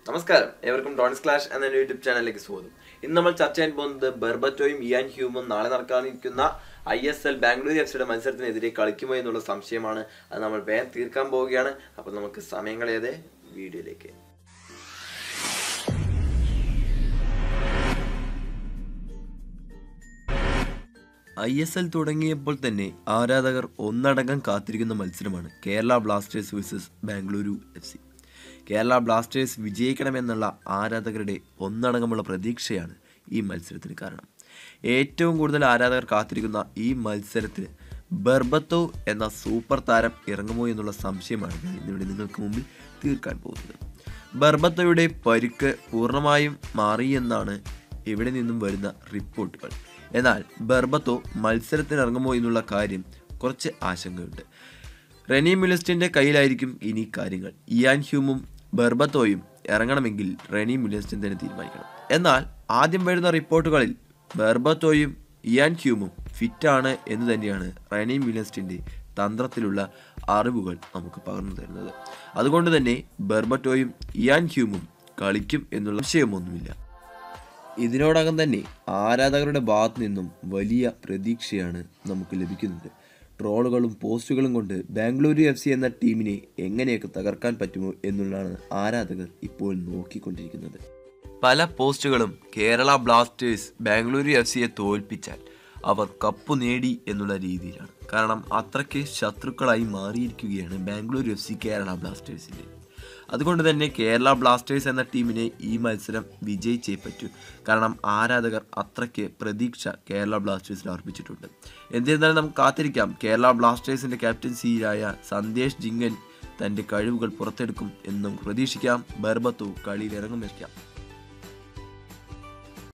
നമസ്കാരം ഏവർക്കും dawns clash എന്ന യൂട്യൂബ് ചാനലിലേക്ക് സ്വാഗതം ഇന്ന് നമ്മൾ ചർച്ച ചെയ്യാൻ പോകുന്നത് ബെർബറ്റോയും ഇയാൻ ഹ്യൂമും നാളെ നടക്കാനിരിക്കുന്ന I S L Bangalore F സിയുടെ മത്സരത്തിനെതിരെ കളിക്കുമോ എന്നുള്ള സംശയമാണ് അത് നമ്മൾ വേഗം തീർക്കാൻ പോവുകയാണ് അപ്പോൾ നമുക്ക് സമയം കളയാതെ വീഡിയോയിലേക്ക് ഐ എസ് എൽ തുടങ്ങിയപ്പോൾ തന്നെ ആരാധകർ ഒന്നടങ്കം കാത്തിരിക്കുന്ന മത്സരമാണ് Kerala Blasters versus Bengaluru F C Kerala Blasters വിജയിക്കണമെന്നുള്ള ആരാധകരുടെ ഒന്നടങ്കമുള്ള പ്രതീക്ഷയാണ് ഈ മത്സരത്തിന് കാരണം ഏറ്റവും കൂടുതൽ ആരാധകർ കാത്തിരിക്കുന്ന ഈ മത്സരത്തിന് ബർബത്തോ എന്ന സൂപ്പർ താരം ഇറങ്ങുമോ എന്നുള്ള സംശയമാണ് ഞാൻ ഇന്നിവിടെ നിങ്ങൾക്ക് മുമ്പിൽ തീർക്കാൻ പോകുന്നത് ബർബത്തോയുടെ പരിക്ക് പൂർണ്ണമായും മാറിയെന്നാണ് ഇവിടെ നിന്നും വരുന്ന റിപ്പോർട്ടുകൾ എന്നാൽ ബർബത്തോ മത്സരത്തിനിറങ്ങുമോ എന്നുള്ള കാര്യം കുറച്ച് ആശങ്കയുണ്ട് റെനി മിലിസ്റ്റിന്റെ കയ്യിലായിരിക്കും ഇനി കാര്യങ്ങൾ ഇയാൻ ഹ്യൂമും ബർബത്തോയും ഇറങ്ങണമെങ്കിൽ റെനി മിലിസ്റ്റിൻ തന്നെ തീരുമാനിക്കണം എന്നാൽ ആദ്യം വരുന്ന റിപ്പോർട്ടുകളിൽ ബർബത്തോയും ഇയാൻ ഹ്യൂമും ഫിറ്റാണ് എന്ന് തന്നെയാണ് റെനി മിലിസ്റ്റിന്റെ തന്ത്രത്തിലുള്ള അറിവുകൾ നമുക്ക് പകർന്നു തരുന്നത് അതുകൊണ്ട് തന്നെ ബർബറ്റോയും ഇയാൻ ഹ്യൂമും കളിക്കും എന്നുള്ള വിഷയമൊന്നുമില്ല ഇതിനോടകം തന്നെ ആരാധകരുടെ ഭാഗത്തു നിന്നും വലിയ പ്രതീക്ഷയാണ് നമുക്ക് ലഭിക്കുന്നത് ട്രോളുകളും പോസ്റ്റുകളും കൊണ്ട് ബാംഗ്ലൂരു എഫ് സി എന്ന ടീമിനെ എങ്ങനെയൊക്കെ തകർക്കാൻ പറ്റുമോ എന്നുള്ളതാണ് ആരാധകർ ഇപ്പോൾ നോക്കിക്കൊണ്ടിരിക്കുന്നത് പല പോസ്റ്റുകളും കേരള ബ്ലാസ്റ്റേഴ്സ് ബാംഗ്ലൂരു എഫ് സിയെ തോൽപ്പിച്ചാൽ അവർ കപ്പ് നേടി എന്നുള്ള രീതിയിലാണ് കാരണം അത്രയ്ക്ക് ശത്രുക്കളായി മാറിയിരിക്കുകയാണ് ബാംഗ്ലൂരു എഫ് സി കേരള ബ്ലാസ്റ്റേഴ്സിൻ്റെ അതുകൊണ്ട് തന്നെ കേരള ബ്ലാസ്റ്റേഴ്സ് എന്ന ടീമിനെ ഈ മത്സരം വിജയിച്ചേ പറ്റൂ കാരണം ആരാധകർ അത്രയ്ക്ക് പ്രതീക്ഷ കേരള ബ്ലാസ്റ്റേഴ്സിൽ അർപ്പിച്ചിട്ടുണ്ട് എന്നിരുന്നാലും നമുക്ക് കാത്തിരിക്കാം കേരള ബ്ലാസ്റ്റേഴ്സിന്റെ ക്യാപ്റ്റൻസിയായ സന്ദേശ് ജിങ്കൻ തന്റെ കഴിവുകൾ പുറത്തെടുക്കും എന്ന് നമുക്ക് പ്രതീക്ഷിക്കാം ബർബത്തു കളിയിൽ ഇറങ്ങുമെക്കാം